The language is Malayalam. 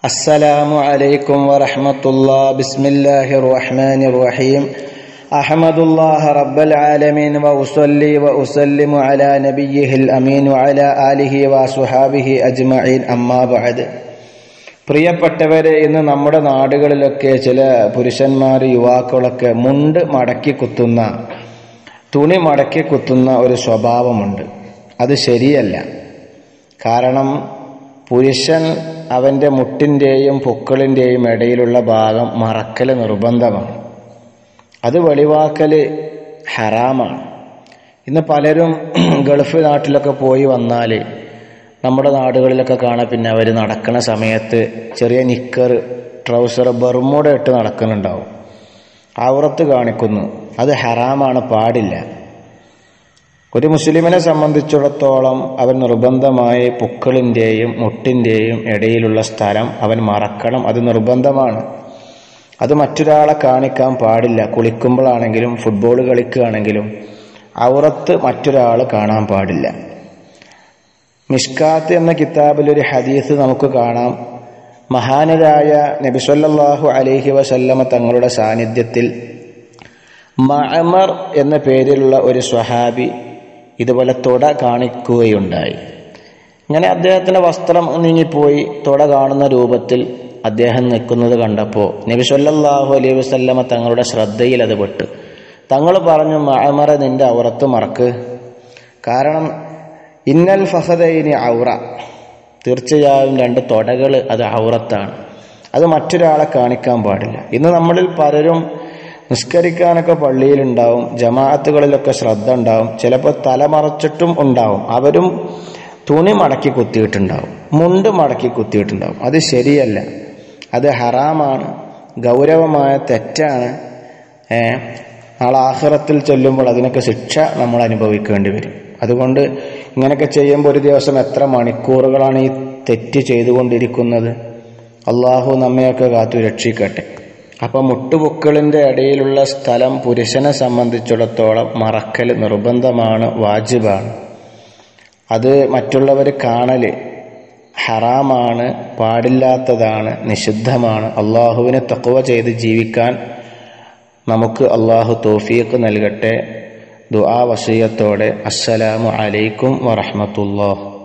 السلام عليكم ورحمة الله بسم الله الرحمن الرحيم أحمد الله رب العالمين وأصلي وأسلم على نبيه الأمين وعلى آله وصحابه أجمعين أما بعد പ്രിയപ്പെട്ടവരെ ഇന്ന് നമ്മുടെ നാടുകളിലൊക്കെ ചില പുരുഷന്മാർ യുവാക്കളൊക്കെ മുണ്ട് മടക്കി കുത്തുന്ന തുണി മടക്കി കുത്തുന്ന ഒരു സ്വഭാവമുണ്ട് അത് ശരിയല്ല കാരണം പുരുഷൻ അവൻ്റെ മുട്ടിൻ്റെയും പൊക്കിളിൻ്റെയും ഇടയിലുള്ള ഭാഗം മറക്കൽ നിർബന്ധമാണ് അത് വെളിവാക്കൽ ഹറാമാണ് ഇന്ന് പലരും ഗൾഫ് നാട്ടിലൊക്കെ പോയി വന്നാൽ നമ്മുടെ നാടുകളിലൊക്കെ കാണാം പിന്നെ അവർ നടക്കുന്ന സമയത്ത് ചെറിയ നിക്കർ ട്രൗസർ ബർമൂട ഇട്ട് നടക്കുന്നുണ്ടാവും ഔറത്ത് കാണിക്കുന്നു അത് ഹറാമാണ് പാടില്ല ഒരു മുസ്ലിമിനെ സംബന്ധിച്ചിടത്തോളം അവൻ നിർബന്ധമായി പുക്കളിൻ്റെയും മുട്ടിൻ്റെയും ഇടയിലുള്ള സ്ഥലം അവൻ മറക്കണം അത് നിർബന്ധമാണ് അത് മറ്റൊരാളെ കാണിക്കാൻ പാടില്ല കുളിക്കുമ്പോഴാണെങ്കിലും ഫുട്ബോൾ കളിക്കുകയാണെങ്കിലും ഔറത്ത് മറ്റൊരാൾ കാണാൻ പാടില്ല മിഷ്കാത്ത് എന്ന കിതാബിൽ ഒരു ഹദീസ് നമുക്ക് കാണാം മഹാനരായ നബിസ്വല്ലാഹു അലൈഹി വസല്ലമ തങ്ങളുടെ സാന്നിധ്യത്തിൽ മഅമർ എന്ന പേരിലുള്ള ഒരു സ്വഹാബി ഇതുപോലെ തുട കാണിക്കുകയുണ്ടായി ഇങ്ങനെ അദ്ദേഹത്തിൻ്റെ വസ്ത്രം നീങ്ങിപ്പോയി തുട കാണുന്ന രൂപത്തിൽ അദ്ദേഹം നിൽക്കുന്നത് കണ്ടപ്പോൾ നബി സല്ലല്ലാഹു അലൈഹി വസല്ലമ തങ്ങളുടെ ശ്രദ്ധയിൽ അത് പെട്ട് തങ്ങൾ പറഞ്ഞു മഅമറ നിന്റെ ഔറത്ത് മറക്ക് കാരണം ഇന്നൽ ഫഹദൈനി ഔറ തീർച്ചയായും രണ്ട് തൊടകൾ അത് ഔറത്താണ് അത് മറ്റൊരാളെ കാണിക്കാൻ പാടില്ല ഇന്ന് നമ്മളിൽ പലരും നിസ്കരിക്കാനൊക്കെ പള്ളിയിലുണ്ടാവും ജമാഅത്തുകളിലൊക്കെ ശ്രദ്ധ ഉണ്ടാവും ചിലപ്പോൾ തലമറച്ചിട്ടും ഉണ്ടാവും അവരും തുണി മടക്കി കുത്തിയിട്ടുണ്ടാവും മുണ്ട് മടക്കി കുത്തിയിട്ടുണ്ടാവും അത് ശരിയല്ല അത് ഹറാമാണ് ഗൗരവമായ തെറ്റാണ് നാളെ ആഹ്റത്തിൽ ചെല്ലുമ്പോൾ അതിനൊക്കെ ശിക്ഷ നമ്മൾ അനുഭവിക്കേണ്ടി വരും അതുകൊണ്ട് ഇങ്ങനെയൊക്കെ ചെയ്യുമ്പോൾ ഒരു ദിവസം എത്ര മണിക്കൂറുകളാണ് ഈ തെറ്റ് ചെയ്തുകൊണ്ടിരിക്കുന്നത് അള്ളാഹു നമ്മയൊക്കെ കാത്തു രക്ഷിക്കട്ടെ അപ്പം മുട്ടുപൊക്കളിൻ്റെ ഇടയിലുള്ള സ്ഥലം പുരുഷനെ സംബന്ധിച്ചിടത്തോളം മറക്കൽ നിർബന്ധമാണ് വാജിബാണ് അത് മറ്റുള്ളവർ കാണൽ ഹറാമാണ് പാടില്ലാത്തതാണ് നിഷിദ്ധമാണ് അള്ളാഹുവിനെ തക്കുവ ചെയ്ത് ജീവിക്കാൻ നമുക്ക് അള്ളാഹു തോഫീക്ക് നൽകട്ടെ ദുആ വസീയത്തോടെ അസ്സലാമു അലൈക്കും വറഹമത്തുല്ലാ